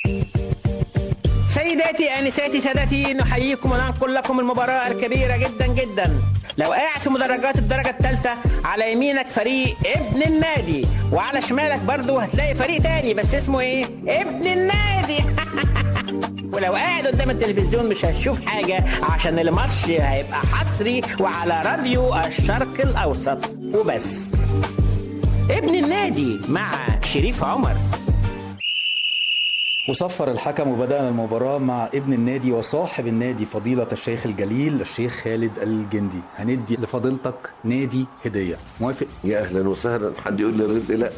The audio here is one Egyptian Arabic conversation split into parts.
سيداتي انساتي سادتي نحييكم وننقل لكم المباراه الكبيره جدا جدا لو قاعد في مدرجات الدرجه الثالثه على يمينك فريق ابن النادي وعلى شمالك برضو هتلاقي فريق تاني بس اسمه ايه ابن النادي ولو قاعد قدام التلفزيون مش هتشوف حاجه عشان الماتش هيبقى حصري وعلى راديو الشرق الاوسط وبس ابن النادي مع شريف عمر وصفر الحكم وبدأنا المباراة مع ابن النادي وصاحب النادي فضيلة الشيخ الجليل الشيخ خالد الجندي هندي لفضيلتك نادي هدية موافق؟ يا اهلا وسهلا حد يقول لي الرزق لا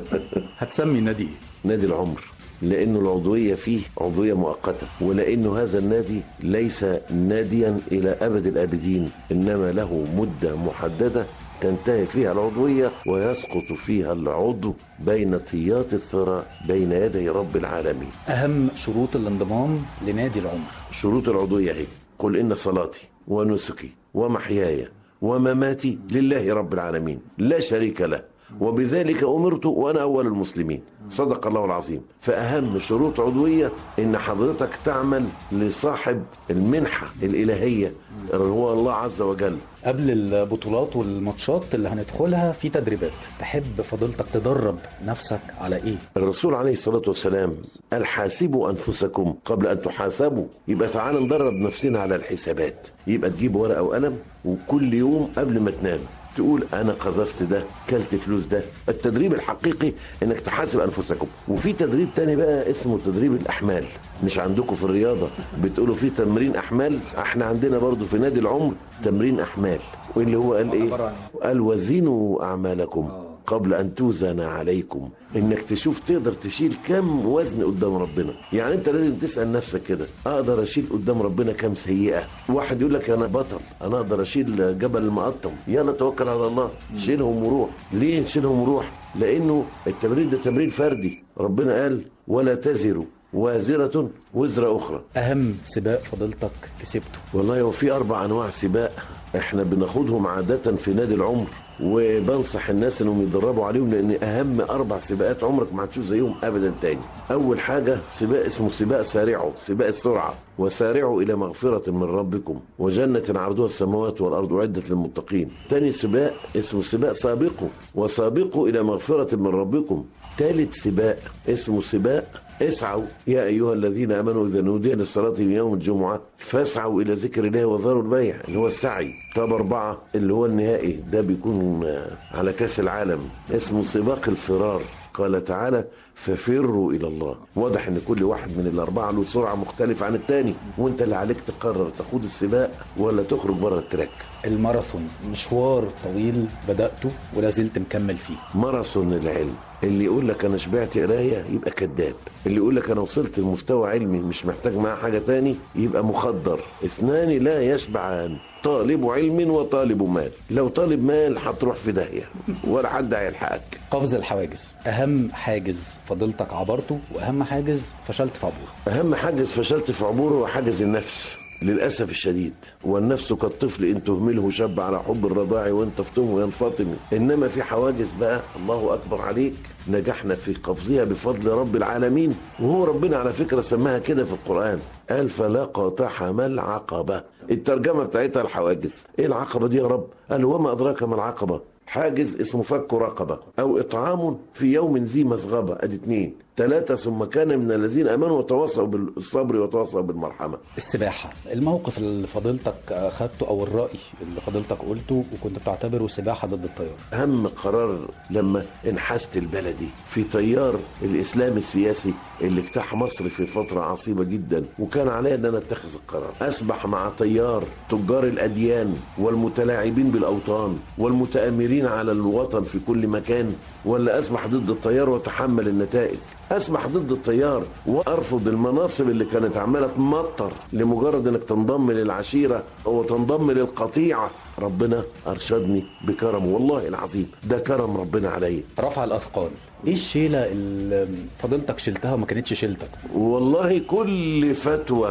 هتسمي النادي ايه؟ نادي العمر لانه العضويه فيه عضويه مؤقته ولانه هذا النادي ليس ناديا الى ابد الابدين انما له مده محدده تنتهي فيها العضويه ويسقط فيها العضو بين طيات الثرى بين يدي رب العالمين أهم شروط الانضمام لنادي العمر شروط العضويه هي قل ان صلاتي ونسكي ومحياي ومماتي لله رب العالمين لا شريك له وبذلك امرت وانا اول المسلمين صدق الله العظيم فاهم شروط عضويه ان حضرتك تعمل لصاحب المنحه الالهيه هو الله عز وجل قبل البطولات والماتشات اللي هندخلها في تدريبات تحب فضيلتك تدرب نفسك على ايه؟ الرسول عليه الصلاة والسلام قال حاسبوا أنفسكم قبل أن تحاسبوا يبقى تعال ندرب نفسنا على الحسابات يبقى تجيب ورقة وقلم وكل يوم قبل ما تنام تقول انا قذفت ده كلت فلوس ده التدريب الحقيقي انك تحاسب انفسكم وفي تدريب تاني بقى اسمه تدريب الاحمال مش عندكم في الرياضه بتقولوا في تمرين احمال احنا عندنا برضو في نادي العمر تمرين احمال واللي هو قال ايه قال وزنوا اعمالكم قبل ان توزن عليكم انك تشوف تقدر تشيل كم وزن قدام ربنا يعني انت لازم تسال نفسك كده اقدر اشيل قدام ربنا كم سيئه واحد يقول لك انا بطل انا اقدر اشيل جبل المقطم يلا توكل على الله شيلهم وروح ليه شيلهم وروح لانه التمرين ده تمرين فردي ربنا قال ولا تزر وازرة وزر أخرى أهم سباق فضيلتك كسبته والله هو في أربع أنواع سباق احنا بناخدهم عادة في نادي العمر وبنصح الناس انهم يتدربوا عليهم لان اهم اربع سباقات عمرك ما هتشوف زيهم ابدا تاني. اول حاجه سباق اسمه سباق سارعوا، سباق السرعه، وسارعوا الى مغفره من ربكم وجنه عرضها السماوات والارض اعدت للمتقين. تاني سباق اسمه سباق سابقوا، وسابقوا الى مغفره من ربكم. ثالث سباق اسمه سباق اسعوا يا ايها الذين امنوا اذا نودي للصلاه من يوم الجمعه فاسعوا الى ذكر الله وذروا البيع اللي هو السعي طب اربعه اللي هو النهائي ده بيكون على كاس العالم اسمه سباق الفرار قال تعالى ففروا الى الله واضح ان كل واحد من الاربعه له سرعه مختلفه عن الثاني وانت اللي عليك تقرر تاخد السباق ولا تخرج بره التراك الماراثون مشوار طويل بدأته ولا زلت مكمل فيه ماراثون العلم اللي يقول لك انا شبعت قرايه يبقى كذاب اللي يقول لك انا وصلت لمستوى علمي مش محتاج معاه حاجه تاني يبقى مخدر اثنان لا يشبعان طالب علم وطالب مال لو طالب مال هتروح في داهيه ولا حد هيلحقك قفز الحواجز أهم حاجز فضيلتك عبرته وأهم حاجز فشلت في عبوره اهم حاجز فشلت في عبوره هو حاجز النفس للاسف الشديد والنفس كالطفل ان تهمله شاب على حب الرضاع وان تفطمه ينفطم انما في حواجز بقى الله اكبر عليك نجحنا في قفزها بفضل رب العالمين وهو ربنا على فكره سماها كده في القران قال فلا قاطعها العقبه الترجمه بتاعتها الحواجز ايه العقبه دي يا رب قال وما ادراك ما العقبه حاجز اسمه فك رقبة أو إطعام في يوم ذي مسغبة أدي اتنين ثلاثة ثم كان من الذين آمنوا وتواصوا بالصبر وتواصوا بالمرحمة السباحة الموقف اللي فضيلتك خدته أو الرأي اللي فضيلتك قلته وكنت بتعتبره سباحة ضد التيار أهم قرار لما انحست البلدي في تيار الإسلام السياسي اللي اجتاح مصر في فترة عصيبة جدا وكان علي أن أنا أتخذ القرار أسبح مع تيار تجار الأديان والمتلاعبين بالأوطان والمتآمرين على الوطن في كل مكان ولا أسبح ضد التيار وأتحمل النتائج اسمح ضد التيار وارفض المناصب اللي كانت عماله تمطر لمجرد انك تنضم للعشيره او تنضم للقطيعه ربنا ارشدني بكرمه والله العظيم ده كرم ربنا عليا رفع الأثقال إيه الشيلة اللي فضيلتك شلتها وما كانتش شيلتك والله كل فتوى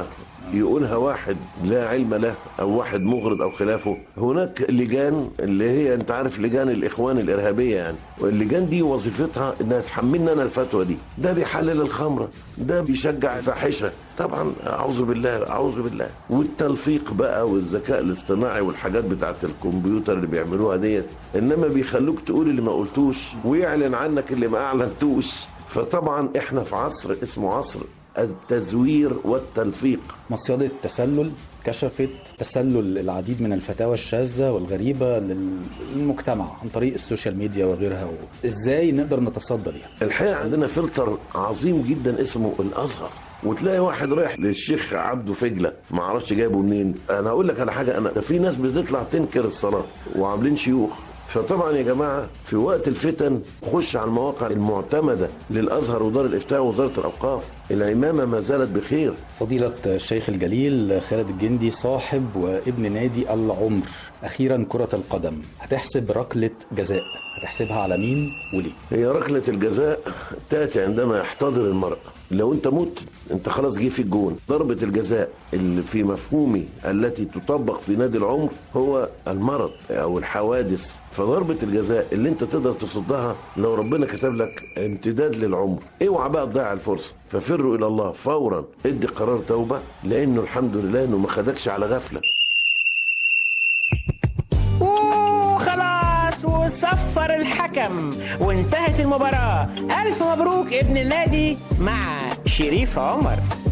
يقولها واحد لا علم له او واحد مغرض او خلافه هناك لجان اللي هي انت عارف لجان الاخوان الارهابيه يعني واللجان دي وظيفتها انها تحملنا انا الفتوى دي ده بيحلل الخمره ده بيشجع الفاحشه طبعا اعوذ بالله اعوذ بالله والتلفيق بقى والذكاء الاصطناعي والحاجات بتاعت الكمبيوتر اللي بيعملوها ديت انما بيخلوك تقول اللي ما قلتوش ويعلن عنك اللي ما اعلنتوش فطبعا احنا في عصر اسمه عصر التزوير والتلفيق مصيدة تسلل كشفت تسلل العديد من الفتاوى الشاذة والغريبة للمجتمع عن طريق السوشيال ميديا وغيرها ازاي نقدر نتصدى ليها الحقيقه عندنا فلتر عظيم جدا اسمه الازهر وتلاقي واحد رايح للشيخ عبده فجله ما اعرفش جايبه منين انا اقول لك على حاجه انا ده في ناس بتطلع تنكر الصلاه وعاملين شيوخ فطبعا يا جماعه في وقت الفتن خش على المواقع المعتمده للازهر ودار الافتاء ووزاره الاوقاف العمامه ما زالت بخير فضيلة الشيخ الجليل خالد الجندي صاحب وابن نادي العمر أخيرا كرة القدم هتحسب ركلة جزاء هتحسبها على مين وليه هي ركلة الجزاء تأتي عندما يحتضر المرء لو انت مت انت خلاص جه في الجون ضربة الجزاء اللي في مفهومي التي تطبق في نادي العمر هو المرض او الحوادث فضربة الجزاء اللي انت تقدر تصدها لو ربنا كتب لك امتداد للعمر اوعى بقى تضيع الفرصة ففروا الى الله فورا ادي قرار توبة لانه الحمد لله انه ما خدكش على غفلة وخلاص وصفر الحكم وانتهت المباراة ألف مبروك ابن النادي مع شريف عمر